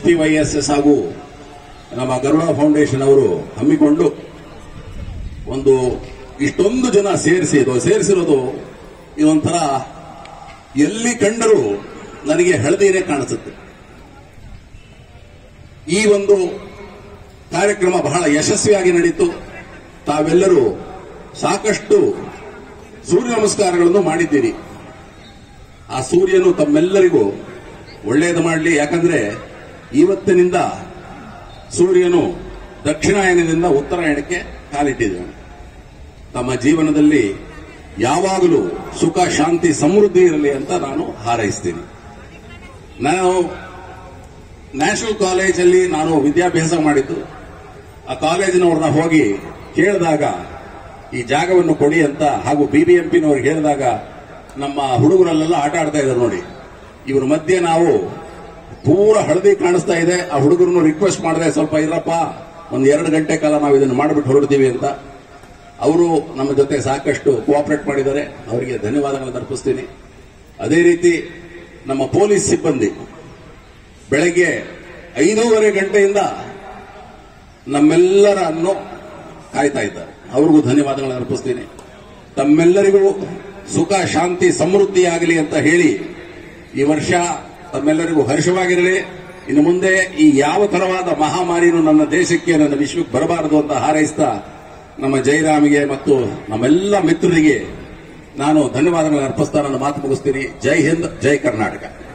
ಎಫ್ಪಿವೈಎಸ್ಎಸ್ ಹಾಗೂ ನಮ್ಮ ಗರುಡ ಫೌಂಡೇಶನ್ ಅವರು ಹಮ್ಮಿಕೊಂಡು ಒಂದು ಇಷ್ಟೊಂದು ಜನ ಸೇರಿಸಿ ಸೇರಿಸಿರೋದು ಇದೊಂಥರ ಎಲ್ಲಿ ಕಂಡರೂ ನನಗೆ ಹಳದಿನೇ ಕಾಣಿಸುತ್ತೆ ಈ ಒಂದು ಕಾರ್ಯಕ್ರಮ ಬಹಳ ಯಶಸ್ವಿಯಾಗಿ ನಡೀತು ತಾವೆಲ್ಲರೂ ಸಾಕಷ್ಟು ಸೂರ್ಯ ನಮಸ್ಕಾರಗಳನ್ನು ಮಾಡಿದ್ದೀರಿ ಆ ಸೂರ್ಯನು ತಮ್ಮೆಲ್ಲರಿಗೂ ಒಳ್ಳೆಯದು ಮಾಡಲಿ ಯಾಕಂದ್ರೆ ಇವತ್ತಿನಿಂದ ಸೂರ್ಯನು ದಕ್ಷಿಣಾಯನದಿಂದ ಉತ್ತರಾಯಣಕ್ಕೆ ಕಾಲಿಟ್ಟಿದ್ದಾನೆ ತಮ್ಮ ಜೀವನದಲ್ಲಿ ಯಾವಾಗಲೂ ಸುಖ ಶಾಂತಿ ಸಮೃದ್ಧಿ ಇರಲಿ ಅಂತ ನಾನು ಹಾರೈಸ್ತೀನಿ ನಾನು ನ್ಯಾಷನಲ್ ಕಾಲೇಜಲ್ಲಿ ನಾನು ವಿದ್ಯಾಭ್ಯಾಸ ಮಾಡಿದ್ದು ಆ ಕಾಲೇಜಿನವ್ರನ್ನ ಹೋಗಿ ಕೇಳಿದಾಗ ಈ ಜಾಗವನ್ನು ಕೊಡಿ ಅಂತ ಹಾಗೂ ಬಿಬಿಎಂಪಿನವ್ರಿಗೆ ಹೇಳಿದಾಗ ನಮ್ಮ ಹುಡುಗರಲ್ಲೆಲ್ಲ ಆಟ ಆಡ್ತಾ ಇದ್ದಾರೆ ನೋಡಿ ಇವ್ರ ಮಧ್ಯೆ ನಾವು ಪೂರ ಹಳದಿ ಕಾಣಿಸ್ತಾ ಇದೆ ಆ ಹುಡುಗರನ್ನು ರಿಕ್ವೆಸ್ಟ್ ಮಾಡಿದ್ರೆ ಸ್ವಲ್ಪ ಇರಪ್ಪ ಒಂದ್ ಎರಡು ಗಂಟೆ ಕಾಲ ನಾವು ಇದನ್ನು ಮಾಡಿಬಿಟ್ಟು ಹೊರಡ್ತೀವಿ ಅಂತ ಅವರು ನಮ್ಮ ಜೊತೆ ಸಾಕಷ್ಟು ಕೋಆಪರೇಟ್ ಮಾಡಿದ್ದಾರೆ ಅವರಿಗೆ ಧನ್ಯವಾದಗಳನ್ನು ಅರ್ಪಿಸ್ತೀನಿ ಅದೇ ರೀತಿ ನಮ್ಮ ಪೊಲೀಸ್ ಸಿಬ್ಬಂದಿ ಬೆಳಗ್ಗೆ ಐದೂವರೆ ಗಂಟೆಯಿಂದ ನಮ್ಮೆಲ್ಲರನ್ನು ಕಾಯ್ತಾ ಇದ್ದಾರೆ ಅವ್ರಿಗೂ ಧನ್ಯವಾದಗಳನ್ನು ಅರ್ಪಿಸ್ತೀನಿ ತಮ್ಮೆಲ್ಲರಿಗೂ ಸುಖ ಶಾಂತಿ ಸಮೃದ್ಧಿಯಾಗಲಿ ಅಂತ ಹೇಳಿ ಈ ವರ್ಷ ತಮ್ಮೆಲ್ಲರಿಗೂ ಹರ್ಷವಾಗಿರಲಿ ಇನ್ನು ಮುಂದೆ ಈ ಯಾವ ತರವಾದ ಮಹಾಮಾರಿನೂ ನನ್ನ ದೇಶಕ್ಕೆ ನನ್ನ ವಿಶ್ವಕ್ಕೆ ಬರಬಾರದು ಅಂತ ಹಾರೈಸ್ತಾ ನಮ್ಮ ಜೈರಾಮಿಗೆ ಮತ್ತು ನಮ್ಮೆಲ್ಲ ಮಿತ್ರರಿಗೆ ನಾನು ಧನ್ಯವಾದಗಳನ್ನು ಅರ್ಪಿಸ್ತಾ ನನ್ನ ಮಾತು ಮುಗಿಸ್ತೀನಿ ಜೈ ಹಿಂದ್ ಜೈ ಕರ್ನಾಟಕ